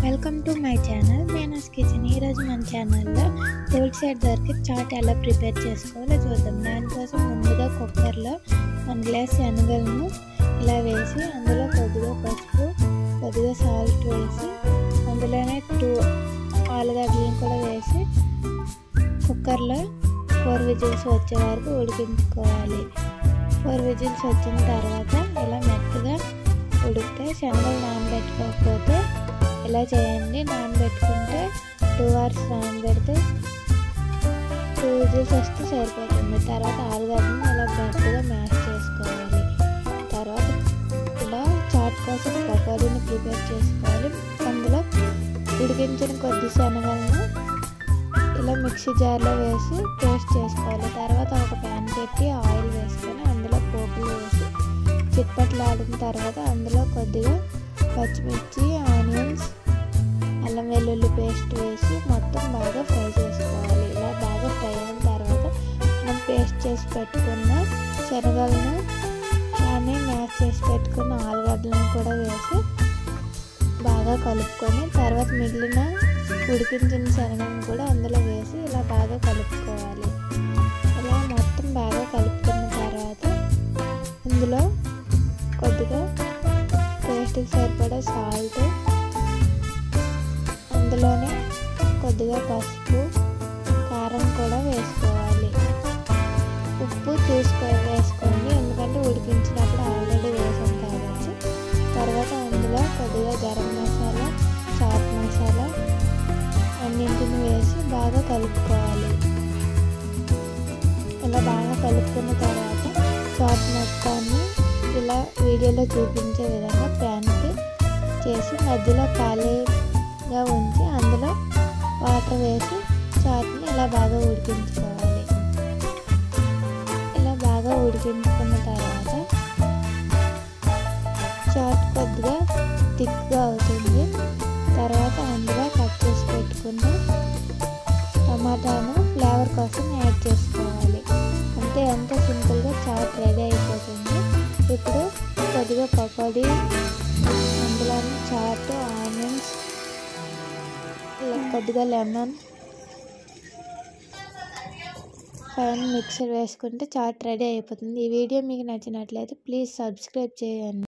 welcome to my channel మేనస్ kitchen ఈరోజు మన ఛానల్లో రోడ్ సైడ్ దొరికి చాట్ ఎలా ప్రిపేర్ చేసుకోవాలో చూద్దాం దానికోసం ముందుగా కుక్కర్లో వన్ గ్లాస్ శనగలను ఇలా వేసి అందులో కొద్దిగా పసుపు కొద్దిగా సాల్ట్ వేసి అందులోనే టూ ఆలుగడ్డలను కూడా వేసి కుక్కర్లో ఫోర్ విజిల్స్ వచ్చే వరకు ఉడికించుకోవాలి ఫోర్ విజిల్స్ వచ్చిన తర్వాత ఇలా మెత్తగా ఉడికితే శనగలు నానబెట్టుకోకపోతే ఇలా చేయండి నానబెట్టుకుంటే టూ అవర్స్ నానబెడితే టూ విజిల్స్ వస్తే సరిపోతుంది తర్వాత ఆలుగడ్డను ఇలా మెత్తగా మ్యాష్ చేసుకోవాలి తర్వాత ఇలా చాట్ కోసం పకోడీని ప్రిపేర్ చేసుకోవాలి అందులో ఉడికించిన కొద్ది శనగలను ఇలా మిక్సీ జార్లో వేసి పేస్ట్ చేసుకోవాలి తర్వాత ఒక ప్యాన్ పెట్టి ఆయిల్ వేసుకొని అందులో పోపులు వేసి చిట్పట్లాడిన తర్వాత అందులో కొద్దిగా పచ్చిమిర్చి ఆనియన్స్ అల్లం వెల్లుల్లి పేస్ట్ వేసి మొత్తం బాగా ఫ్రై చేసుకోవాలి ఇలా బాగా ఫ్రై అయిన తర్వాత మనం పేస్ట్ చేసి పెట్టుకున్న శనగలను కానీ మ్యాష్ చేసి పెట్టుకున్న ఆలుగడ్డలను కూడా వేసి బాగా కలుపుకొని తర్వాత మిగిలిన ఉడికించిన శనగలను కూడా అందులో వేసి ఇలా బాగా కలుపుకోవాలి ఇలా మొత్తం బాగా కలుపుకున్న తర్వాత ఇందులో కొద్దిగా టేస్ట్కి సరిపడా సాల్ట్ అందులోనే కొద్దిగా పసుపు కారం కూడా వేసుకోవాలి ఉప్పు చూసుకో వేసుకోండి ఎందుకంటే ఉడికించినప్పుడు ఆల్రెడీ వేసాం కాబట్టి తర్వాత అందులో కొద్దిగా గరం మసాలా చాట్ మసాలా అన్నింటిని వేసి బాగా కలుపుకోవాలి ఇలా బాగా కలుపుకున్న తర్వాత చాట్ మొత్తాన్ని ఇలా వీడియోలో చూపించే విధంగా ప్యాన్కి చేసి మధ్యలో ఖాళీగా ఉంచి అందులో వాటర్ వేసి చాట్ని ఇలా బాగా ఉడికించుకోవాలి ఇలా బాగా ఉడికించుకున్న తర్వాత చాట్ కొద్దిగా థిక్గా అవుతుంది తర్వాత అందులో కట్ చేసి పెట్టుకున్న టమాటాను ఫ్లేవర్ కోసం యాడ్ చేసుకోవాలి అంతే ఎంతో సింపుల్గా చాట్ రెడీ అయిపోతుంది ఇప్పుడు కొద్దిగా పకోడీ అందులో చాట్ ఆనియన్స్ కొద్దిగా లెమన్ పైన మిక్సర్ వేసుకుంటే చాట్ రెడీ అయిపోతుంది ఈ వీడియో మీకు నచ్చినట్లయితే ప్లీజ్ సబ్స్క్రైబ్ చేయండి